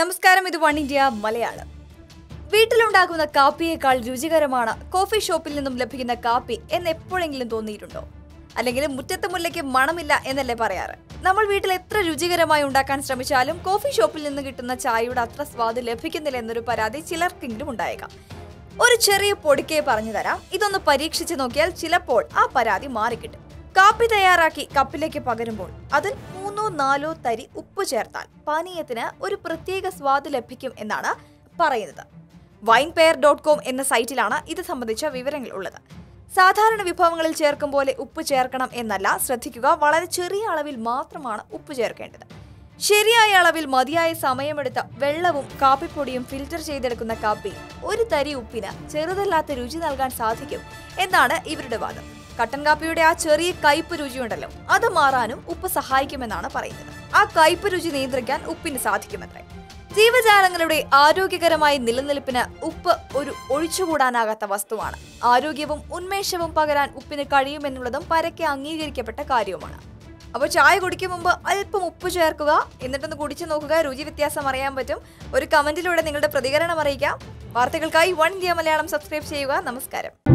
നമസ്കാരം ഇത് one India Malayalam വീട്ടിലുണ്ടാക്കുന്ന കാപ്പിയേക്കാൾ രുചികരമാണ് കോഫി ഷോപ്പിൽ നിന്നും ലഭിക്കുന്ന കാപ്പി എന്ന് എപ്പോഴെങ്കിലും തോന്നിയിട്ടുണ്ടോ അല്ലെങ്കിൽ മുറ്റത്തെ മുല്ലയ്ക്ക് മണമില്ല എന്നല്ലേ പറയാറ് നമ്മൾ വീട്ടിൽ എത്ര രുചികരമായി ഉണ്ടാക്കാൻ ശ്രമിച്ചാലും കോഫി ഷോപ്പിൽ നിന്ന് കിട്ടുന്ന ചായയുടെ അത്ര സ്വാദ് ലഭിക്കുന്നില്ല എന്നൊരു പരാതി ചിലർക്കെങ്കിലും ഉണ്ടായേക്കാം ഒരു ചെറിയ പൊടിക്കേ പറഞ്ഞു തരാം ഇതൊന്ന് പരീക്ഷിച്ച് നോക്കിയാൽ ചിലപ്പോൾ ആ പരാതി മാറിക്കിട്ടും കാപ്പി തയ്യാറാക്കി കപ്പിലേക്ക് പകരുമ്പോൾ അതിൽ മൂന്നോ നാലോ തരി ഉപ്പ് ചേർത്താൽ പാനീയത്തിന് ഒരു പ്രത്യേക സ്വാദ് ലഭിക്കും എന്നാണ് പറയുന്നത് വൈൻ പെയർ ഡോട്ട് കോം എന്ന സൈറ്റിലാണ് ഇത് സംബന്ധിച്ച വിവരങ്ങൾ ഉള്ളത് സാധാരണ വിഭവങ്ങളിൽ ചേർക്കും പോലെ ഉപ്പ് ചേർക്കണം എന്നല്ല ശ്രദ്ധിക്കുക വളരെ ചെറിയ അളവിൽ മാത്രമാണ് ഉപ്പ് ചേർക്കേണ്ടത് ശരിയായ അളവിൽ മതിയായ സമയമെടുത്ത വെള്ളവും കാപ്പിപ്പൊടിയും ഫിൽറ്റർ ചെയ്തെടുക്കുന്ന കാപ്പി ഒരു തരി ഉപ്പിന് ചെറുതല്ലാത്ത രുചി നൽകാൻ സാധിക്കും എന്നാണ് ഇവരുടെ വാദം കട്ടൻ കാപ്പിയുടെ ആ ചെറിയ കയ്പ് രുചിയുണ്ടല്ലോ അത് മാറാനും ഉപ്പ് സഹായിക്കുമെന്നാണ് പറയുന്നത് ആ കയ്പ് രുചി നിയന്ത്രിക്കാൻ ഉപ്പിന് സാധിക്കുമത്രേ ജീവജാലങ്ങളുടെ ആരോഗ്യകരമായ നിലനിൽപ്പിന് ഉപ്പ് ഒരു ഒഴിച്ചുകൂടാനാകാത്ത വസ്തുവാണ് ആരോഗ്യവും ഉന്മേഷവും പകരാൻ ഉപ്പിന് കഴിയുമെന്നുള്ളതും പരക്കെ അംഗീകരിക്കപ്പെട്ട കാര്യവുമാണ് അപ്പോൾ ചായ കുടിക്കും മുമ്പ് അല്പം ഉപ്പ് ചേർക്കുക എന്നിട്ടൊന്ന് കുടിച്ചു നോക്കുക രുചി വ്യത്യാസം അറിയാൻ പറ്റും ഒരു കമന്റിലൂടെ നിങ്ങളുടെ പ്രതികരണം അറിയിക്കാം വാർത്തകൾക്കായി വൺ ഇന്ത്യ മലയാളം സബ്സ്ക്രൈബ് ചെയ്യുക നമസ്കാരം